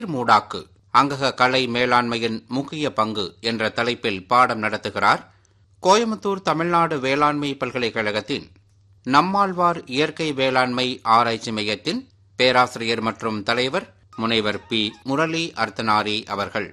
மூடாக்கு அங்கக கலை மேலாண்மையின் முக்கிய பங்கு என்ற தலைப்பில் பாடம் நடத்துகிறார் கோயம்புத்தூர் தமிழ்நாடு வேளாண்மை பல்கலைக்கழகத்தின் நம்மாழ்வார் இயற்கை வேளாண்மை ஆராய்ச்சி மையத்தின் பேராசிரியர் மற்றும் தலைவர் முனைவர் பி முரளி அர்த்தனாரி அவர்கள்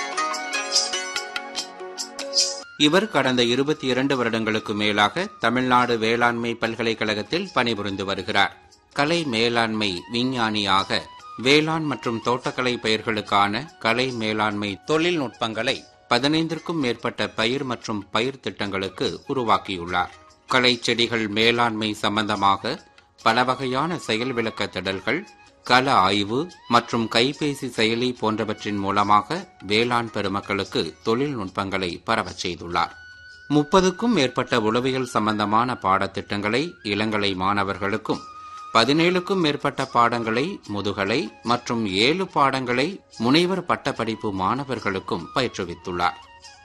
இவர் கடந்த இருபத்தி இரண்டு வருடங்களுக்கு மேலாக தமிழ்நாடு வேளாண்மை பல்கலைக்கழகத்தில் பணிபுரிந்து வருகிறார் கலை மேலாண்மை விஞ்ஞானியாக வேளாண் மற்றும் தோட்டக்கலை பயிர்களுக்கான கலை மேலாண்மை தொழில்நுட்பங்களை பதினைந்திற்கும் மேற்பட்ட பயிர் மற்றும் பயிர் திட்டங்களுக்கு உருவாக்கியுள்ளார் களை செடிகள் மேலாண்மை சம்பந்தமாக பல வகையான செயல் விளக்க திடல்கள் கள ஆய்வு மற்றும் கைபேசி செயலி போன்றவற்றின் மூலமாக வேளாண் பெருமக்களுக்கு தொழில்நுட்பங்களை பரவச் செய்துள்ளார் முப்பதுக்கும் மேற்பட்ட உளவியல் சம்பந்தமான பாடத்திட்டங்களை இளங்கலை மாணவர்களுக்கும் பதினேழுக்கும் மேற்பட்ட பாடங்களை முதுகலை மற்றும் ஏழு பாடங்களை முனைவர் பட்டப்படிப்பு மாணவர்களுக்கும் பயிற்றுவித்துள்ளார்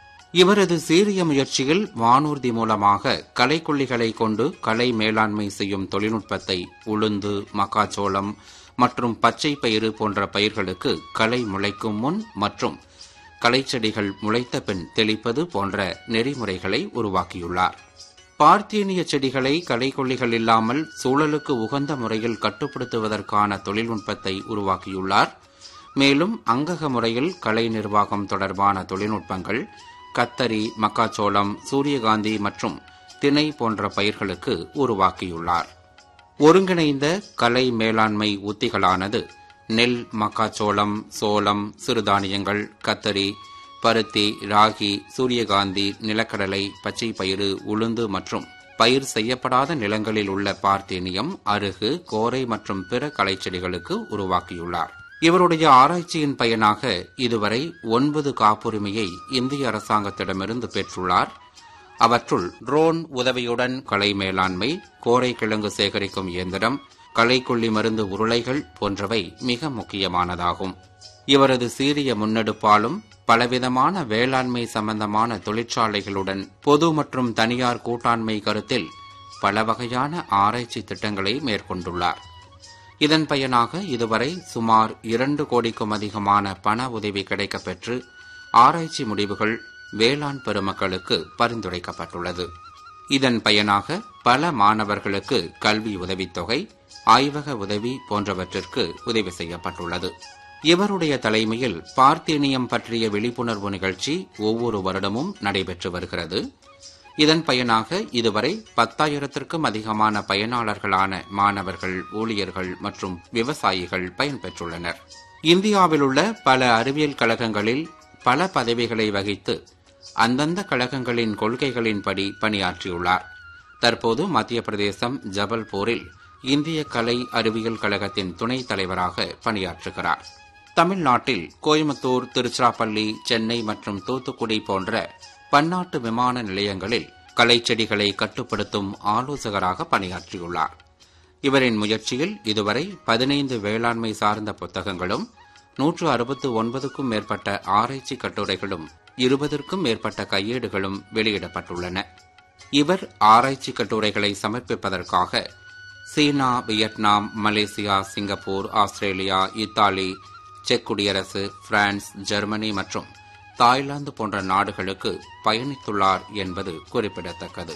இவரது சீரிய முயற்சியில் வானூர்தி மூலமாக கலைக்கொல்லிகளை கொண்டு கலை மேலாண்மை செய்யும் தொழில்நுட்பத்தை உளுந்து மக்காச்சோளம் மற்றும் பச்சை பயிறு போன்ற பயிர்களுக்கு களை முளைக்கும் முன் மற்றும் களைச்செடிகள் முளைத்த பின் தெளிப்பது போன்ற நெறிமுறைகளை உருவாக்கியுள்ளார் பார்த்தீனிய செடிகளை களைக்கொல்லிகள் இல்லாமல் சூழலுக்கு உகந்த முறையில் கட்டுப்படுத்துவதற்கான தொழில்நுட்பத்தை உருவாக்கியுள்ளார் மேலும் அங்கக முறையில் கலை நிர்வாகம் தொடர்பான தொழில்நுட்பங்கள் கத்தரி மக்காச்சோளம் சூரியகாந்தி மற்றும் திணை போன்ற பயிர்களுக்கு உருவாக்கியுள்ளார் ஒருங்கிணைந்த கலை மேலாண்மை உத்திகளானது நெல் மக்காச்சோளம் சோளம் சிறுதானியங்கள் கத்தரி பருத்தி ராகி சூரியகாந்தி நிலக்கடலை பச்சை பயிறு உளுந்து மற்றும் பயிர் செய்யப்படாத நிலங்களில் உள்ள பார்த்தேனியம் அருகு கோரை மற்றும் பிற கலைச்செடிகளுக்கு உருவாக்கியுள்ளார் இவருடைய ஆராய்ச்சியின் பயனாக இதுவரை ஒன்பது காப்புரிமையை இந்திய அரசாங்கத்திடமிருந்து பெற்றுள்ளார் அவற்றுள் ட்ரோன் உதவியுடன் களை மேலாண்மை கோரை கிழங்கு சேகரிக்கும் இயந்திரம் களைக்கொல்லி மருந்து உருளைகள் போன்றவை மிக முக்கியமானதாகும் இவரது சீரிய முன்னெடுப்பாலும் பலவிதமான வேளாண்மை சம்பந்தமான தொழிற்சாலைகளுடன் பொது மற்றும் தனியார் கூட்டாண்மை கருத்தில் பல வகையான ஆராய்ச்சி திட்டங்களை மேற்கொண்டுள்ளார் இதன் பயனாக இதுவரை சுமார் இரண்டு கோடிக்கும் அதிகமான பண உதவி கிடைக்கப்பெற்று ஆராய்ச்சி முடிவுகள் வேளாண் பெருமக்களுக்கு பரிந்துரைக்கப்பட்டுள்ளது இதன் பயனாக பல மாணவர்களுக்கு கல்வி உதவித்தொகை ஆய்வக உதவி போன்றவற்றிற்கு உதவி செய்யப்பட்டுள்ளது இவருடைய தலைமையில் பார்த்தேனியம் பற்றிய விழிப்புணர்வு நிகழ்ச்சி ஒவ்வொரு வருடமும் நடைபெற்று வருகிறது இதன் பயனாக இதுவரை பத்தாயிரத்திற்கும் அதிகமான பயனாளர்களான மாணவர்கள் ஊழியர்கள் மற்றும் விவசாயிகள் பயன்பெற்றுள்ளனர் இந்தியாவில் உள்ள பல அறிவியல் கழகங்களில் பல பதவிகளை வகித்து அந்தந்த கழகங்களின் கொள்கைகளின்படி பணியாற்றியுள்ளார் தற்போது மத்திய பிரதேசம் ஜபல்பூரில் இந்திய கலை அறிவியல் கழகத்தின் துணைத் தலைவராக பணியாற்றுகிறார் தமிழ்நாட்டில் கோயம்புத்தூர் திருச்சிராப்பள்ளி சென்னை மற்றும் தூத்துக்குடி போன்ற பன்னாட்டு விமான நிலையங்களில் கலைச்செடிகளை கட்டுப்படுத்தும் ஆலோசகராக பணியாற்றியுள்ளார் இவரின் முயற்சியில் இதுவரை பதினைந்து வேளாண்மை சார்ந்த புத்தகங்களும் நூற்று அறுபத்து ஒன்பதுக்கும் மேற்பட்ட ஆராய்ச்சி கட்டுரைகளும் இருபதற்கும் மேற்பட்ட கையேடுகளும் வெளியிடப்பட்டுள்ளன இவர் ஆராய்ச்சி கட்டுரைகளை சமர்ப்பிப்பதற்காக சீனா Vietnam Malaysia Singapore Australia Italy செக் குடியரசு பிரான்ஸ் ஜெர்மனி மற்றும் தாய்லாந்து போன்ற நாடுகளுக்கு பயணித்துள்ளார் என்பது குறிப்பிடத்தக்கது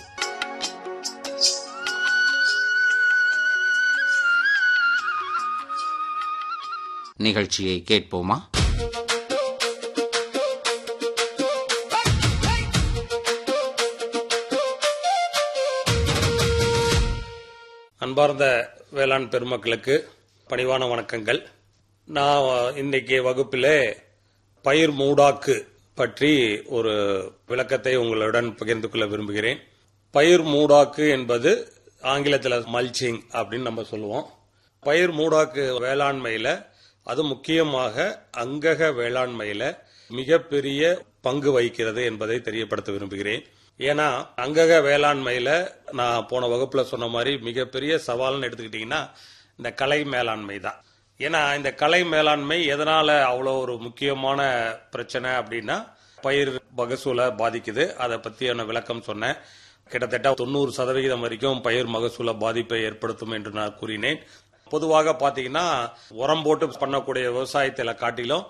நிகழ்ச்சியை கேட்போமா அன்பார்ந்த வேளாண் பெருமக்களுக்கு பணிவான வணக்கங்கள் நான் இன்னைக்கு வகுப்பிலே பயிர் மூடாக்கு பற்றி ஒரு விளக்கத்தை உங்களுடன் பகிர்ந்து கொள்ள விரும்புகிறேன் பயிர் மூடாக்கு என்பது ஆங்கிலத்தில் மல்ச்சிங் அப்படின்னு நம்ம சொல்லுவோம் பயிர் மூடாக்கு வேளாண்மையில அது முக்கியமாக அங்கக வேளாண்மையில மிகப்பெரிய பங்கு வகிக்கிறது என்பதை தெரியப்படுத்த விரும்புகிறேன் ஏன்னா அங்கக வேளாண்மையில நான் போன வகுப்புல சொன்ன மாதிரி மிகப்பெரிய சவால்னு எடுத்துக்கிட்டீங்கன்னா இந்த கலை மேலாண்மை தான் ஏன்னா இந்த கலை மேலாண்மை எதனால அவ்வளோ ஒரு முக்கியமான பிரச்சனை அப்படின்னா பயிர் மகசூலை பாதிக்குது அதை பற்றியான விளக்கம் சொன்னேன் கிட்டத்தட்ட தொண்ணூறு சதவிகிதம் வரைக்கும் பயிர் மகசூல பாதிப்பை ஏற்படுத்தும் என்று நான் கூறினேன் பொதுவாக பாத்தீங்கன்னா உரம் போட்டு பண்ணக்கூடிய விவசாயத்துல காட்டிலும்